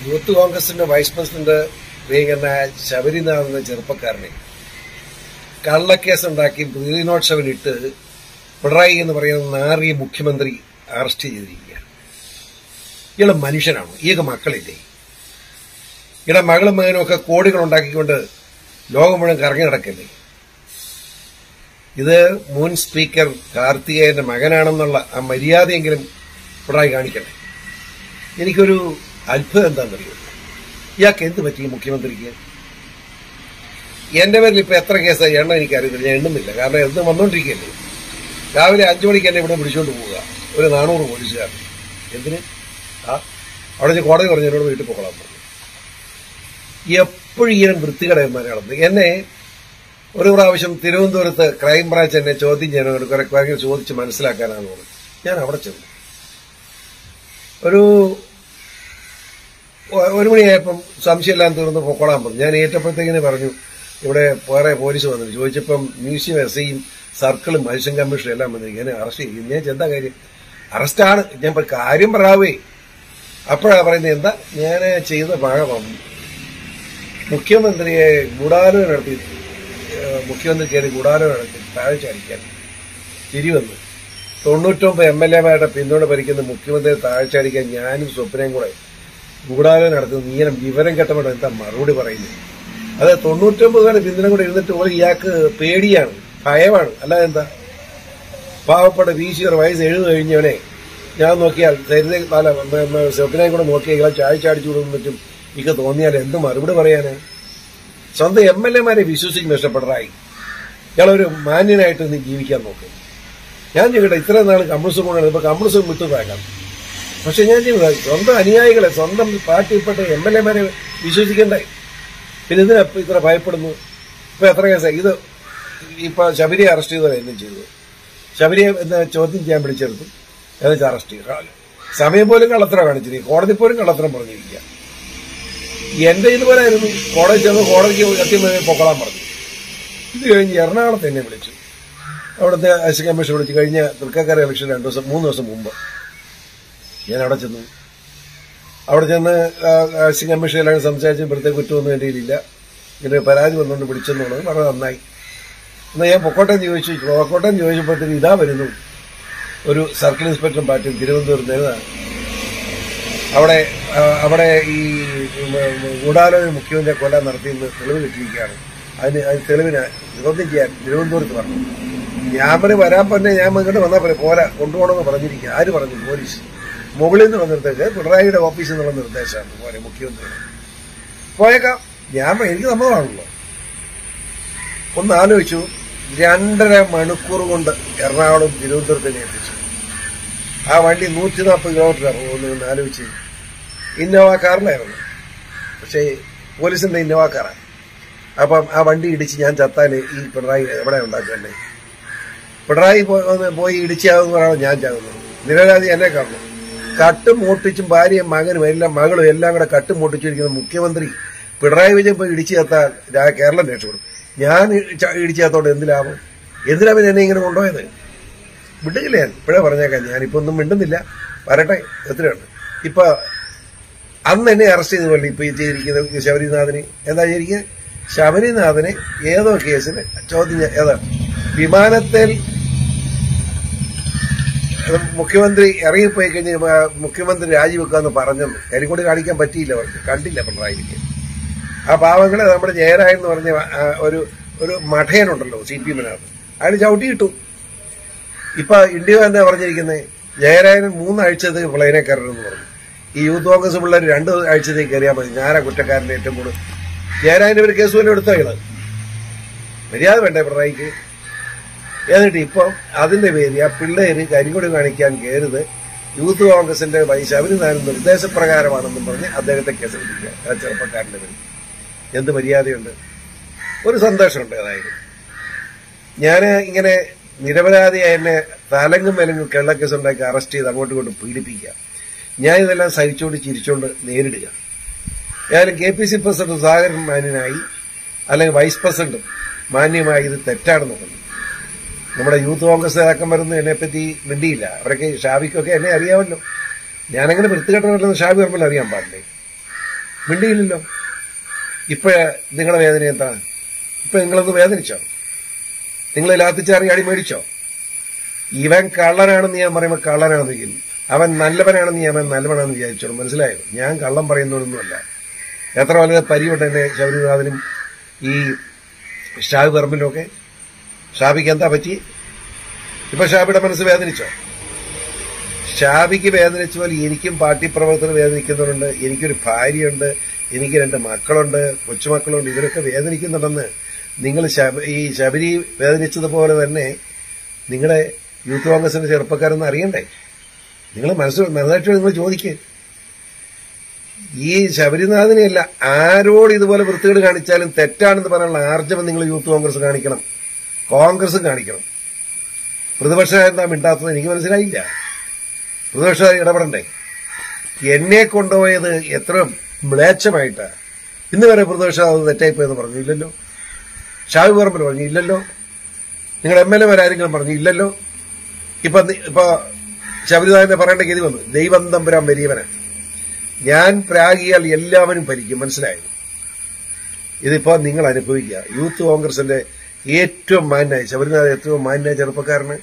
youth കോൺഗ്രസിന്റെ vice president പ്രിയങ്കരന Sabarinath എന്ന ചെറുപ്പക്കാരനെ കള്ളക്കേസ് ഉണ്ടാക്കി പ്രതിദിനോത്സവനിട്ട് പിണറായി എന്ന് പറയുന്ന നാറിയ മുഖ്യമന്ത്രി അറസ്റ്റ് ചെയ്തിരിക്കുകയാണ് ഇയാള് മനുഷ്യനാണോ ഇയാൾക്ക് മക്കളില്ലേ ഇയാളെ മകളും മകനും ഒക്കെ കോടികൾ ഉണ്ടാക്കിക്കൊണ്ട് ലോകം മുഴുവൻ കറങ്ങി നടക്കല്ലേ ഇത് മുൻ സ്പീക്കർ കാർത്തികേയന്റെ മകനാണെന്നുള്ള ആ മര്യാദയെങ്കിലും പിണറായി കാണിക്കട്ടെ എനിക്കൊരു അത്ഭുതം എന്താണെന്നറിയോ ഇയാൾക്ക് എന്ത് പറ്റി ഈ മുഖ്യമന്ത്രിക്ക് എന്റെ പേരിൽ ഇപ്പൊ എത്ര കേസ് എണ്ണ എനിക്കറിയത്തില്ല ഞാൻ എണ്ണുന്നില്ല കാരണം എന്ത് വന്നുകൊണ്ടിരിക്കുകയല്ലേ രാവിലെ അഞ്ചു മണിക്ക് എന്നെ ഇവിടെ പിടിച്ചുകൊണ്ട് പോവുക ഒരു നാനൂറ് പോലീസുകാർ എന്തിന് ആ അവിടെ ഞാൻ കോടതി പറഞ്ഞു എന്നോട് വീട്ടിൽ പോകണം പറഞ്ഞു എപ്പോഴും ഇങ്ങനെ വൃത്തികടയന്മാരാണെന്ന് എന്നെ ഒരു പ്രാവശ്യം തിരുവനന്തപുരത്ത് ക്രൈംബ്രാഞ്ച് എന്നെ ചോദ്യം ചെയ്യാൻ കുറെ കാര്യങ്ങൾ ചോദിച്ച് മനസ്സിലാക്കാനാണ് പറഞ്ഞത് ഞാൻ അവിടെ ചെന്നു ഒരു ഒ- ഒരു മണിയായപ്പം സംശയമെല്ലാം തീർന്ന് പൊക്കോളാൻ പറഞ്ഞു ഞാൻ ഏറ്റപ്പോഴത്തേക്കിനെ പറഞ്ഞു ഇവിടെ വേറെ പോലീസ് വന്നു ചോദിച്ചപ്പം മ്യൂസിയം എസ് ഐയും സർക്കിളും മനുഷ്യൻ കമ്മീഷനും എല്ലാം വന്നു എന്നെ അറസ്റ്റ് ചെയ്യും ഞാൻ എന്താ കാര്യം അറസ്റ്റാണ് ഞാൻ ഇപ്പൊ കാര്യം പറയാവേ അപ്പോഴാ പറയുന്നത് എന്താ ഞാൻ ചെയ്ത ഭാഗമാണ് മുഖ്യമന്ത്രിയെ ഗൂഢാലോചന നടത്തി ഏഹ് മുഖ്യമന്ത്രി കയറി ഗൂഢാലോചന നടത്തി താഴെ ചാടിക്കാൻ തിരിവന്നു തൊണ്ണൂറ്റൊമ്പത് എം എൽ എമാരുടെ പിന്തുണ ഭരിക്കുന്ന മുഖ്യമന്ത്രിയെ താഴെ ചാടിക്കാൻ ഞാനും സ്വപ്നയും കൂടെ ഗൂഢാലോചന നടത്തുന്നു നീനം വിവരം കെട്ടപ്പെട്ടോ എന്താ മറുപടി പറയുന്നത് അത് തൊണ്ണൂറ്റൊമ്പത് പേരെ പിന്തുണ കൂടെ ഇരുന്നിട്ട് പോലും ഇയാൾക്ക് പേടിയാണ് ഭയമാണ് അല്ലാതെ എന്താ പാവപ്പെട്ട വീശിയർ വയസ്സ് എഴുതു കഴിഞ്ഞവനെ ഞാൻ നോക്കിയാൽ സരിത അല്ല സ്വപ്നയും കൂടെ നോക്കിയാൽ ഇയാൾ ചായ ചാടിച്ചു കൊടുക്കും പറ്റും ഇക്ക് തോന്നിയാൽ എന്ത് മറുപടി പറയാന് സ്വന്തം എം എൽ എമാരെ വിശ്വസിക്കും ഇഷ്ടപ്പെടായി ഇയാളൊരു മാന്യനായിട്ട് നീ ജീവിക്കാൻ നോക്കും ഞാൻ ചോദിക്കട്ടെ ഇത്രയും നാൾ കമ്മ്യൂണിസം കൊണ്ടാണ് ഇപ്പൊ കമ്മ്യൂണിസം വിട്ടുപോയേക്കാം പക്ഷെ ഞാൻ ചെയ്യുന്നത് സ്വന്തം അനുയായികളെ സ്വന്തം പാർട്ടിയിൽപ്പെട്ട എം എൽ എമാരെ വിശ്വസിക്കണ്ടേ പിന്നെ ഇതിനാ ഇപ്പൊ ഇത്ര ഭയപ്പെടുന്നു ഇപ്പൊ എത്ര കേസായി ഇത് ഇപ്പൊ ശബരിയെ അറസ്റ്റ് ചെയ്തത് എന്നും ചെയ്തത് ശബരിയെ എന്താ ചോദ്യം ചെയ്യാൻ വിളിച്ചെടുത്തു എന്നിട്ട് അറസ്റ്റ് ചെയ്തു സമയം പോലും കള്ളത്തരം കാണിച്ചിരിക്കും കോടതി പോലും കള്ളത്തരം പറഞ്ഞിരിക്കുക എന്റെ ഇതുപോലെ ആയിരുന്നു കോടതി ചെന്ന് കോടതിക്ക് സത്യം പൊക്കളാൻ പറഞ്ഞു ഇത് കഴിഞ്ഞ് എറണാകുളത്ത് എന്നെ വിളിച്ചു അവിടുത്തെ എസ് കമ്മീഷൻ വിളിച്ച് കഴിഞ്ഞ തൃക്കക്കര ഇലക്ഷൻ രണ്ടു ദിവസം മൂന്ന് ദിവസം മുമ്പ് ഞാൻ അവിടെ ചെന്നു അവിടെ ചെന്ന് എസ് കമ്മീഷൻ എല്ലാം സംസാരിച്ച് പ്രത്യേക കുറ്റമൊന്നും എൻ്റെ കയ്യിലില്ല ഇങ്ങനെ പരാതി വന്നുകൊണ്ട് വിളിച്ചെന്നുള്ളത് വളരെ നന്നായി എന്നാൽ ഞാൻ പൊക്കോട്ടം ചോദിച്ചു പൊക്കോട്ടം ചോദിച്ചപ്പോഴത്തേക്ക് ഇതാ വരുന്നു ഒരു സർക്കിൾ ഇൻസ്പെക്ടർ പാർട്ടി തിരുവനന്തപുരം നേതാ അവിടെ ആ, അവിടെ ഈ ഗൂഢാലോചന മുഖ്യമന്ത്രിയെ കൊല്ലാൻ നടത്തിയെന്ന് തെളിവ് കിട്ടിയിരിക്കുകയാണ് അതിന് അതിന് തെളിവിന് ചോദ്യം ചെയ്യാൻ തിരുവനന്തപുരത്ത് പറഞ്ഞു ഞാൻ പറഞ്ഞു വരാൻ പറഞ്ഞ ഞാൻ ഇങ്ങോട്ട് വന്നാൽ പോലെ പോരാ കൊണ്ടുപോകണമെന്ന് പറഞ്ഞിരിക്കുക ആര് പറഞ്ഞു പോലീസ് മുകളിൽ നിന്ന് വന്ന നിർദ്ദേശം പിണറായിയുടെ ഓഫീസിൽ നിന്നുള്ള നിർദ്ദേശമാണ് പോലെ മുഖ്യമന്ത്രി പോയേക്കാം ഞാൻ പ- എനിക്ക് സമ്മതമാണല്ലോ ഒന്ന് ആലോചിച്ചു രണ്ടര മണിക്കൂർ കൊണ്ട് എറണാകുളം തിരുവനന്തപുരത്തേക്ക് എത്തിച്ചു ആ വണ്ടി നൂറ്റി നാൽപ്പത് കിലോമീറ്റർ പോകുന്നു ആലോചിച്ച് ഇന്നോവ കാറിലായിരുന്നു പക്ഷേ പോലീസിന്റെ ഇന്നോവ കാറാണ് അപ്പം ആ വണ്ടി ഇടിച്ച് ഞാൻ ചത്താല് ഈ പിണറായി എവിടെ ഉണ്ടാക്കണ്ടേ പിണറായി പോ- ഒന്ന് പോയി ഇടിച്ചാകുമ്പോഴാണ് ഞാൻ ചാകുന്നത് നിരവധി എന്നെ കാണുന്നു കട്ടും മൂട്ടിച്ചും ഭാര്യയും മകനും എല്ലാം മകളും എല്ലാം കൂടെ കട്ടും മൂട്ടിച്ചിരിക്കുന്ന മുഖ്യമന്ത്രി പിണറായി വിജയൻ പോയി ഇടിച്ചു ചത്താൽ രാ- കേരളം രക്ഷപ്പെടും ഞാൻ ഇടിച്ച- ഇടിച്ചു ചത്തോണ്ട് എന്ത് ലാഭം എന്തിനാ പിന്നെ എന്നെ ഇങ്ങനെ കൊണ്ടുപോയത് വിടുകില്ല ഞാൻ ഇപ്പോഴേ പറഞ്ഞേക്കാം ഞാനിപ്പോ ഒന്നും മിണ്ടുന്നില്ല വരട്ടെ എത്രയുണ്ട് ഇപ്പൊ അന്ന് എന്നെ അറസ്റ്റ് ചെയ്തതല്ലേ ഇപ്പൊ ഈ ചെയ്തിരിക്കുന്ന ശബരിനാഥന് എന്താ ചെയ്തിരിക്കുന്നത് ശബരിനാഥനെ ഏതോ കേസിന് ചോദ്യം ചെയ്യ- ഏതാ വിമാനത്തിൽ അത് മുഖ്യമന്ത്രി ഇറങ്ങിപ്പോയി കഴിഞ്ഞ് മ- മുഖ്യമന്ത്രി രാജിവെക്കാന്ന് പറഞ്ഞെന്ന് കരിക്കൂടി കാണിക്കാൻ പറ്റിയില്ല അവർക്ക് കണ്ടില്ല പിണറായിക്ക് ആ പാവങ്ങളെ നമ്മുടെ ജയരാജൻ എന്ന് പറഞ്ഞ ആ, ഒരു ഒരു മഠയനുണ്ടല്ലോ സി പി എമ്മിനകത്ത് അയാൾ ചവിട്ടി കിട്ടും ഇപ്പൊ ഇന്ത്യ എന്താ പറഞ്ഞിരിക്കുന്നത് ജയരാജൻ മൂന്നാഴ്ചത്തേക്ക് പ്ലെയിനെ കയറണമെന്ന് പറഞ്ഞു ഈ യൂത്ത് കോൺഗ്രസ് പിള്ളേർ രണ്ട് ആഴ്ചത്തേക്ക് കയറിയാൽ മതി ഞാനാ കുറ്റക്കാരന്റെ ഏറ്റവും കൂടുതൽ ജയരാജന്റെ ഒരു കേസ് പോലും എടുത്തോ ഇയാള് മര്യാദ വേണ്ടേ പിണറായിക്ക് എന്നിട്ട് ഇപ്പം അതിന്റെ പേര് ആ പിള്ളേര് കരികൊടി കാണിക്കാൻ കയറുത് യൂത്ത് കോൺഗ്രസിന്റെ ശബരിനാഥൻ നിർദ്ദേശപ്രകാരമാണെന്നും പറഞ്ഞ് അദ്ദേഹത്തെ കേസെടുപ്പിക്കുക ആ ചെറുപ്പക്കാരന്റെ പേര് എന്ത് മര്യാദയുണ്ട് ഒരു സന്തോഷമുണ്ട് അതായത് ഞാൻ ഇങ്ങനെ നിരപരാധിയായ എന്നെ തലങ്ങും മെലങ്ങും കള്ളക്കേസ് ഉണ്ടാക്കി അറസ്റ്റ് ചെയ്ത് അങ്ങോട്ടും ഇങ്ങോട്ടും പീഡിപ്പിക്കുക ഞാൻ ഇതെല്ലാം സഹിച്ചുകൊണ്ട് ചിരിച്ചുകൊണ്ട് നേരിടുക ഏതായാലും K P C president Sudhakaran മാന്യനായി അല്ലെങ്കിൽ വൈസ് പ്രസിഡന്റും മാന്യമായി ഇത് തെറ്റാണെന്ന് പറഞ്ഞു നമ്മുടെ യൂത്ത് കോൺഗ്രസ് നേതാക്കന്മാരൊന്നും എന്നെപ്പറ്റി മിണ്ടിയില്ല അവരൊക്കെ ഷാബിക്കൊക്കെ എന്നെ അറിയാമല്ലോ ഞാനങ്ങനെ വൃത്തികെട്ടവരല്ലെന്ന് ഷാബി വർമ്മൽ അറിയാൻ പാടില്ലേ മിണ്ടിയില്ലല്ലോ ഇപ്പൊ നിങ്ങളുടെ വേദന എന്താണ് ഇപ്പൊ നിങ്ങളൊന്ന് വേദനിച്ചോ നിങ്ങൾ ലാത്തിച്ചാറി അടി മേടിച്ചോ ഇവൻ കള്ളനാണെന്ന് ഞാൻ പറയുമ്പോൾ കള്ളനാണെന്ന് വിചാരിക്കും അവൻ നല്ലവനാണെന്ന് ഞാൻ അവൻ നല്ലവനാണെന്ന് വിചാരിച്ചോളൂ മനസ്സിലായോ ഞാൻ കള്ളം പറയുന്നതൊന്നുമല്ല എത്ര വളരെ പരിയുണ്ട് എന്റെ ശബരിനാഥനും ഈ ഷാബി പറമ്പിലും ഒക്കെ ഷാബിക്ക് എന്താ പറ്റി ഇപ്പൊ ഷാബിയുടെ മനസ്സ് വേദനിച്ചോ ഷാബിക്ക് വേദനിച്ച പോലെ എനിക്കും പാർട്ടി പ്രവർത്തകർ വേദനിക്കുന്നവരുണ്ട് എനിക്കൊരു ഭാര്യയുണ്ട് എനിക്ക് രണ്ട് മക്കളുണ്ട് കൊച്ചുമക്കളുണ്ട് ഇവരൊക്കെ വേദനിക്കുന്നുണ്ടെന്ന് നിങ്ങൾ ശബ- ഈ ശബരി വേദനിച്ചതുപോലെ തന്നെ നിങ്ങളുടെ യൂത്ത് കോൺഗ്രസിന്റെ ചെറുപ്പക്കാരെന്ന് അറിയണ്ടേ നിങ്ങൾ മനസ്സ് മനസ്സായിട്ട് നിങ്ങൾ ചോദിക്കുക ഈ ശബരിനാഥനെയല്ല ആരോട് ഇതുപോലെ വൃത്തികേട് കാണിച്ചാലും തെറ്റാണെന്ന് പറയാനുള്ള ആർജവം നിങ്ങൾ യൂത്ത് കോൺഗ്രസ് കാണിക്കണം കോൺഗ്രസും കാണിക്കണം പ്രതിപക്ഷം എന്താ മിണ്ടാത്തത് എനിക്ക് മനസ്സിലായില്ല പ്രതിപക്ഷം ഇടപെടണ്ടേ എന്നെ കൊണ്ടുപോയത് എത്ര മ്ലേച്ഛമായിട്ടാ ഇന്ന് വരെ പ്രതിപക്ഷം അത് തെറ്റായിപ്പോയെന്ന് പറഞ്ഞു ഇല്ലല്ലോ ഷാവി പറമ്പിൽ പറഞ്ഞു ഇല്ലല്ലോ നിങ്ങളുടെ എം എൽ എമാരാരെങ്കിലും പറഞ്ഞു ഇല്ലല്ലോ ഇപ്പൊ നി- ഇപ്പൊ ശബരിനാഥനെ പറയേണ്ട ഗതി വന്നു ദൈവം തമ്പുരാൻ വലിയവന് ഞാൻ പ്രാഗിയാൽ എല്ലാവരും ഭരിക്കും മനസ്സിലായോ ഇതിപ്പോ നിങ്ങൾ അനുഭവിക്കുക യൂത്ത് കോൺഗ്രസിന്റെ ഏറ്റവും മാന്യായ ശബരിനാഥ് ഏറ്റവും മാന്യായ ചെറുപ്പക്കാരന്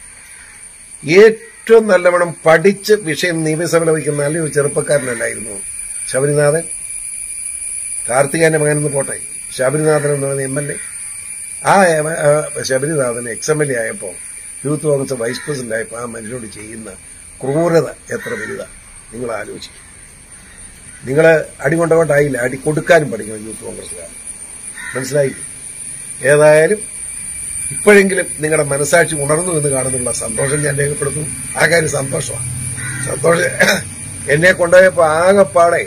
ഏറ്റവും നല്ലവണ്ണം പഠിച്ച് വിഷയം നിയമസഭയിൽ വയ്ക്കുന്ന നല്ലൊരു ചെറുപ്പക്കാരനല്ലായിരുന്നു ശബരിനാഥൻ കാർത്തികേയന്റെ മകനെന്ന് പോട്ടെ ശബരിനാഥൻ എന്ന് പറയുന്ന എം എൽ എ ആ എം- ആ Sabarinathan ex M L A ആയപ്പോൾ യൂത്ത് കോൺഗ്രസ് വൈസ് പ്രസിഡന്റ് ആയപ്പോൾ ആ മനുഷ്യനോട് ചെയ്യുന്ന ക്രൂരത എത്ര വലുതാ നിങ്ങൾ ആലോചിക്കും നിങ്ങൾ അടി കൊണ്ടുകൊണ്ടായില്ല അടി കൊടുക്കാനും പഠിക്കണം യൂത്ത് കോൺഗ്രസ്സുകാർ മനസ്സിലായി ഏതായാലും ഇപ്പോഴെങ്കിലും നിങ്ങളുടെ മനസാക്ഷി ഉണർന്നു എന്ന് കാണുന്നുള്ള സന്തോഷം ഞാൻ രേഖപ്പെടുത്തുന്നു ആ കാര്യം സന്തോഷമാണ് സന്തോഷം എന്നെ കൊണ്ടുപോയപ്പോ ആകെപ്പാടെ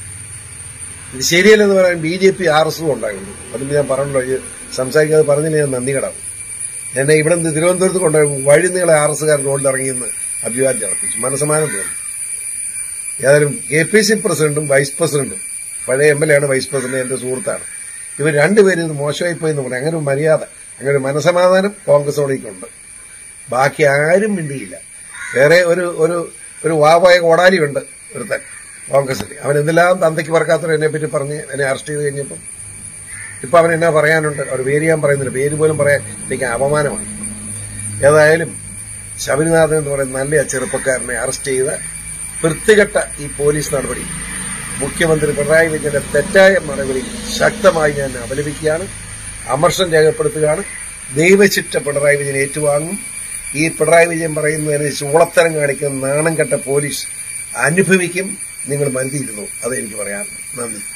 ഇത് ശരിയല്ലെന്ന് പറയാൻ ബി ജെ പി ആർ എസും ഉണ്ടായിരുന്നു അതും ഞാൻ പറഞ്ഞല്ലോ ഈ സംസാരിക്കാതെ പറഞ്ഞില്ല ഞാൻ നന്ദി കടാവും എന്നെ ഇവിടെ നിന്ന് തിരുവനന്തപുരത്ത് കൊണ്ടുപോയി വഴി നീളെ ആർ എസുകാർ റോഡിൽ ഇറങ്ങിയെന്ന് അഭിവാദ്യം അർപ്പിച്ചു മനസ്സമാനം തോന്നി ഏതായാലും കെ പി സി പ്രസിഡന്റും വൈസ് പ്രസിഡന്റും പഴയ എം എൽ എ ആണ് വൈസ് പ്രസിഡന്റ് എന്റെ സുഹൃത്താണ് ഇവർ രണ്ടുപേരും ഇത് മോശമായി പോയി എന്ന് പറയാം അങ്ങനെ ഒരു മര്യാദ അങ്ങനെ ഒരു മനസമാധാനം കോൺഗ്രസോടേക്കുണ്ട് ബാക്കി ആരും മിണ്ടിയില്ല വേറെ ഒരു ഒരു ഒരു വാവായ കോടാലിയുണ്ട് ഒരുത്തൻ കോൺഗ്രസിൽ അവൻ എന്തെല്ലാം തന്തയ്ക്ക് പറക്കാത്തവർ എന്നെ പറ്റി പറഞ്ഞ് എന്നെ അറസ്റ്റ് ചെയ്ത് കഴിഞ്ഞപ്പം ഇപ്പൊ അവൻ എന്നാ പറയാനുണ്ട് അവർ പേര് ഞാൻ പറയുന്നില്ല പേര് പോലും പറയാൻ എനിക്ക് അപമാനമാണ് ഏതായാലും ശബരിനാഥൻ എന്ന് പറയുന്ന നല്ല ആ ചെറുപ്പക്കാരനെ അറസ്റ്റ് ചെയ്ത വൃത്തികെട്ട ഈ പോലീസ് നടപടി മുഖ്യമന്ത്രി പിണറായി വിജയന്റെ തെറ്റായ നടപടി ശക്തമായി ഞാൻ അപലപിക്കുകയാണ് അമർഷം രേഖപ്പെടുത്തുകയാണ് ദൈവശിക്ഷ പിണറായി വിജയൻ ഏറ്റുവാങ്ങും ഈ പിണറായി വിജയൻ പറയുന്നതിന് ചൂളത്തരം കാണിക്കുന്ന നാണം കെട്ട പോലീസ് അനുഭവിക്കും നിങ്ങൾ മരുതിയിരുന്നു അത് എനിക്ക് പറയാനുള്ളൂ നന്ദി